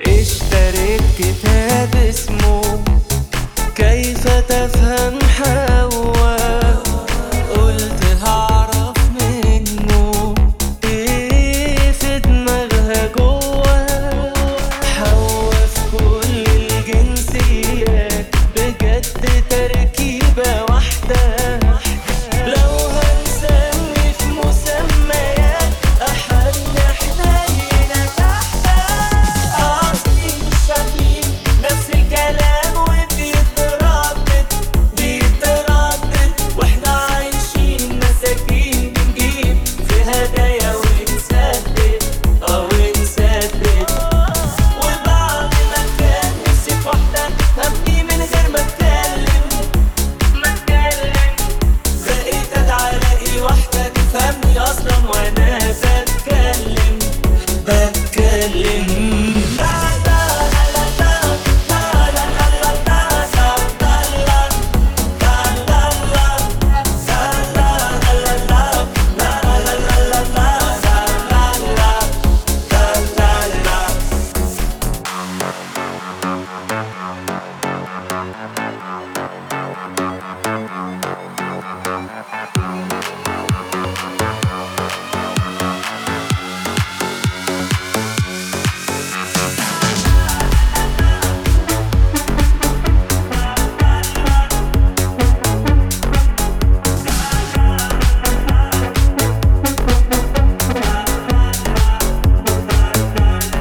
اشتريت كتاب اسمه كيف تفهم حواء قلت هعرف منه ايه في دماغها جوا حواء في كل الجنسيات بجد تركيبة واحدة لو هنسمي في مسميات أحد حنينة تحتها أصلي مش شايفين نفس الكلام وبيتردد بيتردد واحنا عايشين مساكين بنجيب في هدايا ونسدد اه ونسدد وبعد ما كان نفسي في واحدة هبني من غير ما اتكلم ما اتكلم بقيت ادعى الاقي واحدة تفهمني اصلا وانا بتكلم بتكلم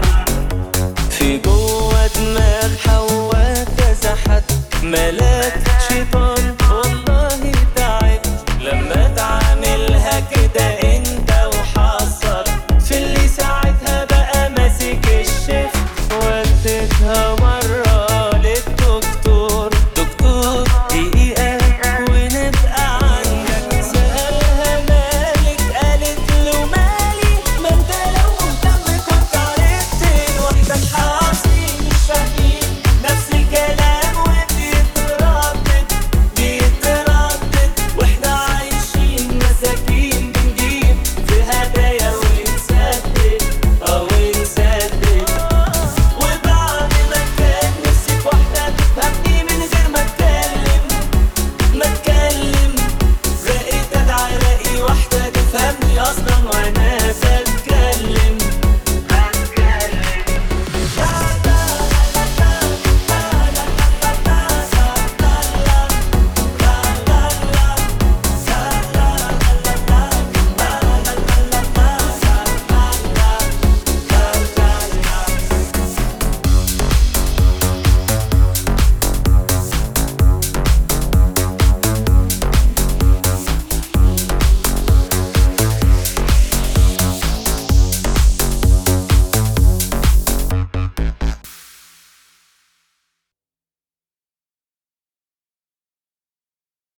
في جوه دماغ حواء كذا حد ملاك